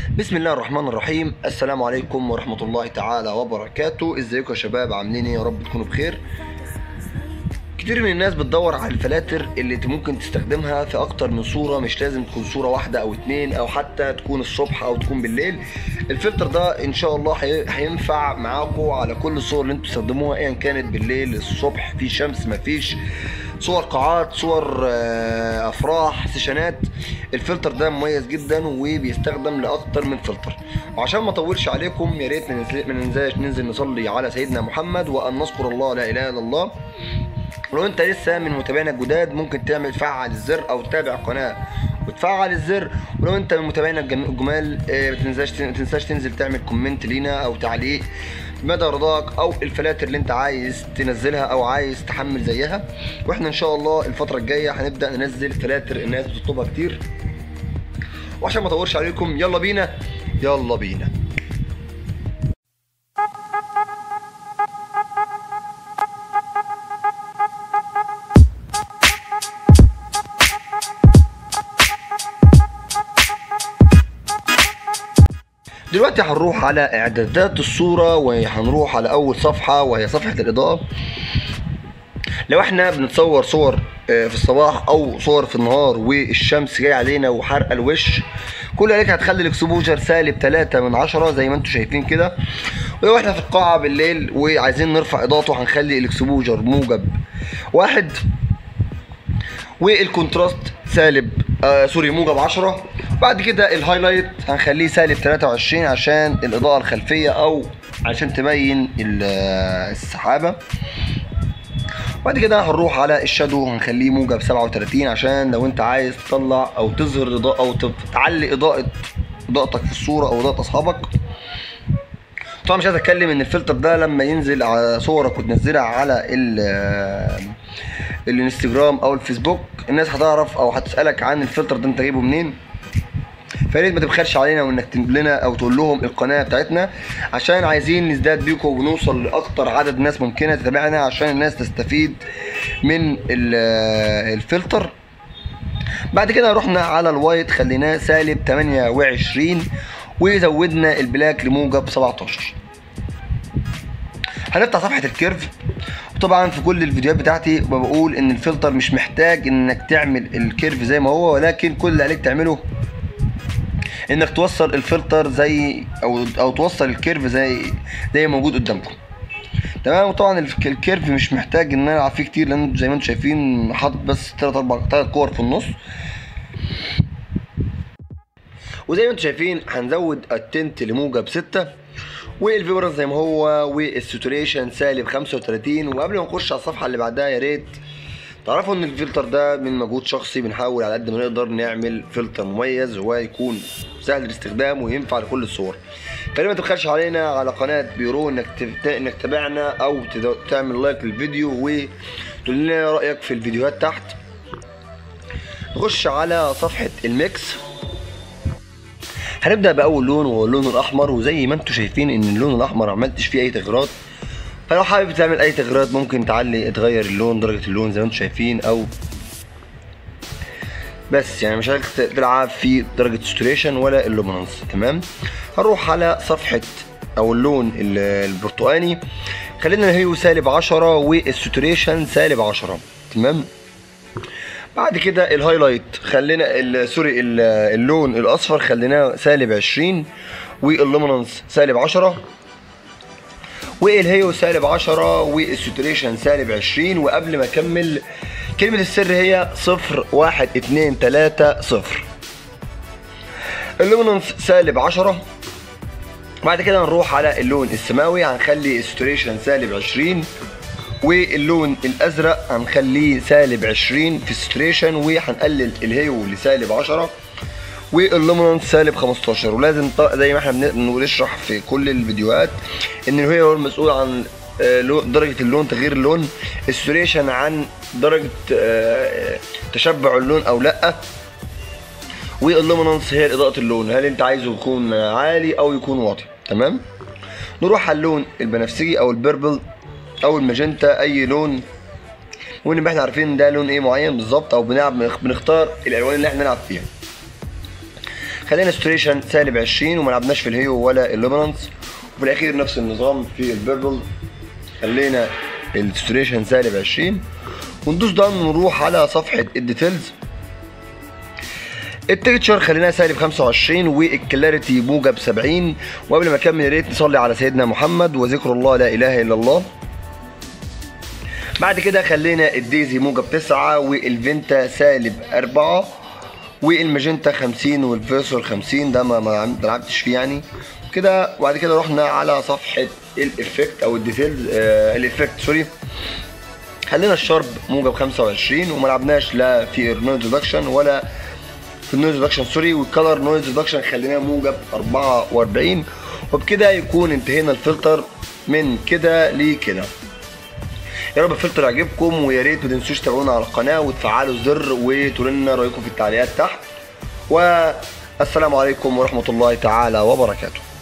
بسم الله الرحمن الرحيم السلام عليكم ورحمة الله تعالى وبركاته ازيكم يا شباب عاملين ايه يا رب تكونوا بخير كتير من الناس بتدور على الفلاتر اللي انت ممكن تستخدمها في اكتر من صورة مش لازم تكون صورة واحدة او اتنين او حتى تكون الصبح او تكون بالليل الفلتر ده ان شاء الله هي- هينفع معاكم على كل الصور اللي انتوا بتستخدموها ايا كانت بالليل الصبح في شمس مفيش صور قاعات صور آه، افراح سيشنات الفلتر ده مميز جدا وبيستخدم لاكتر من فلتر وعشان ما اطولش عليكم يا ريت ما ننزل- ما ننساش ننزل نصلي على سيدنا محمد وان نذكر الله لا اله الا الله ولو انت لسه من متابعينا الجداد ممكن تعمل فعل الزر او تتابع القناه وتفعل الزر ولو انت من متابعينا الجم- الجمال آه، ما تنساش ما تنساش تنزل تعمل كومنت لينا او تعليق مدى رضاك او الفلاتر اللي انت عايز تنزلها او عايز تحمل زيها واحنا ان شاء الله الفتره الجايه هنبدا ننزل فلاتر الناس بتطلبها كتير وعشان ما اطولش عليكم يلا بينا يلا بينا دلوقتي هنروح على اعدادات الصورة وهنروح على اول صفحة وهي صفحة الاضاءة لو احنا بنتصور صور آه، في الصباح او صور في النهار والشمس جايه علينا وحرق الوش كل عليك هتخلي الاكسبوجر سالب 3 من 10 زي ما انتم شايفين كده ولو احنا في القاعة بالليل وعايزين نرفع اضاءته هنخلي الاكسبوجر موجب واحد والكونتراست سالب آه سوري موجب 10 بعد كده الهايلايت هنخليه سالب 23 عشان الاضاءه الخلفيه او عشان تبين ال- آه، السحابه بعد كده هنروح على الشادو هنخليه موجب 37 عشان لو انت عايز تطلع او تظهر اضاءه او تف- تعلي اضاءه اضاءتك في الصوره او اضاءه اصحابك طبعا مش عايز اتكلم ان الفلتر ده لما ينزل على صورك وتنزلها على ال آه، الانستجرام او الفيسبوك الناس هتعرف او هتسالك عن الفلتر ده انت جايبه منين فياريت ما تبخلش علينا وانك تنزل لنا او تقول لهم القناه بتاعتنا عشان عايزين نزداد بيكم ونوصل لاكتر عدد ناس ممكنه تتابعنا عشان الناس تستفيد من ال- آه، الفلتر بعد كده رحنا على الوايت خليناه سالب 28 وزودنا البلاك لموجب 17 هنفتح صفحة الكيرف وطبعا في كل الفيديوهات بتاعتي بقول ان الفلتر مش محتاج انك تعمل الكيرف زي ما هو ولكن كل اللي عليك تعمله انك توصل الفلتر زي او او توصل الكيرف زي زي ما موجود قدامكم تمام وطبعا الك- الكيرف مش محتاج ان انا العب فيه كتير لان زي ما انتم شايفين حاطط بس 3 4 3 كور في النص وزي ما انتم شايفين هنزود التنت لموجب 6 والفيبرنس زي ما هو والساتوريشن سالب 35 وقبل ما نخش على الصفحه اللي بعدها يا ريت تعرفوا ان الفلتر ده من مجهود شخصي بنحاول على قد ما نقدر نعمل فلتر مميز هو يكون سهل الاستخدام وينفع لكل الصور فليه ما تبخلش علينا على قناه بيرو انك تفت... انك تتابعنا او تد... تعمل لايك للفيديو وتقول لنا رايك في الفيديوهات تحت نخش على صفحه الميكس هنبدا باول لون وهو اللون الاحمر وزي ما انتم شايفين ان اللون الاحمر عملتش فيه اي تغييرات فلو حابب تعمل اي تغييرات ممكن تعلي تغير اللون درجه اللون زي ما انتم شايفين او بس يعني مش عايزك تلعب في درجه ساتوريشن ولا اللومينانس تمام هنروح على صفحه او اللون ال- البرتقاني خلينا الهيو سالب 10 والساتوريشن سالب 10 تمام بعد كده الهايلايت خلينا ال- سوري ال- اللون الاصفر خليناه سالب 20 واللومينانس سالب 10 والهيو سالب 10 والساتوريشن سالب 20 وقبل ما اكمل كلمة السر هي 0 1 2 3 0 اللومينانس سالب 10 بعد كده نروح على اللون السماوي هنخلي الساتوريشن سالب 20 واللون الازرق هنخليه سالب 20 في الساتوريشن وهنقلل الهيو لسالب 10 واللومينانس سالب 15 ولازم ط- زي ما احنا بن- بنشرح في كل الفيديوهات ان الهيو هو المسؤول عن آه، لو- درجة اللون تغيير اللون الساتوريشن عن درجة آه، تشبع اللون او لا واللومينانس هي اضاءة اللون هل انت عايزه يكون عالي او يكون واطي تمام نروح على اللون البنفسجي او البيربل او الماجنتا اي لون ونبقى احنا عارفين ده لون ايه معين بالظبط او بنلعب بنختار الالوان اللي احنا نلعب فيها خلينا ستريشن سالب 20 وما لعبناش في الهيو ولا اللومينانس وفي الاخير نفس النظام في البيربل خلينا الستريشن سالب 20 وندوس داون ونروح على صفحه الديتيلز التكتشر خليناها سالب 25 والكلاريتي موجب 70 وقبل ما اكمل يا ريت نصلي على سيدنا محمد وذكر الله لا اله الا الله بعد كده خلينا الديزي موجب 9 والفينتا سالب 4 والماجنتا 50 والفيرسور 50 ده ما ما لعبتش فيه يعني كده وبعد كده رحنا على صفحه الافكت او الديتيلز آه الافكت سوري خلينا الشارب موجب 25 وما لعبناش لا في النويز ريدكشن ولا في النويز ريدكشن سوري والكلر نويز ريدكشن خليناه موجب 44 وبكده يكون انتهينا الفلتر من كده لكده يا رب الفلتر يعجبكم ويا ريت ما تنسوش تتابعونا على القناه وتفعلوا الزر وتقولوا لنا رايكم في التعليقات تحت والسلام عليكم ورحمه الله تعالى وبركاته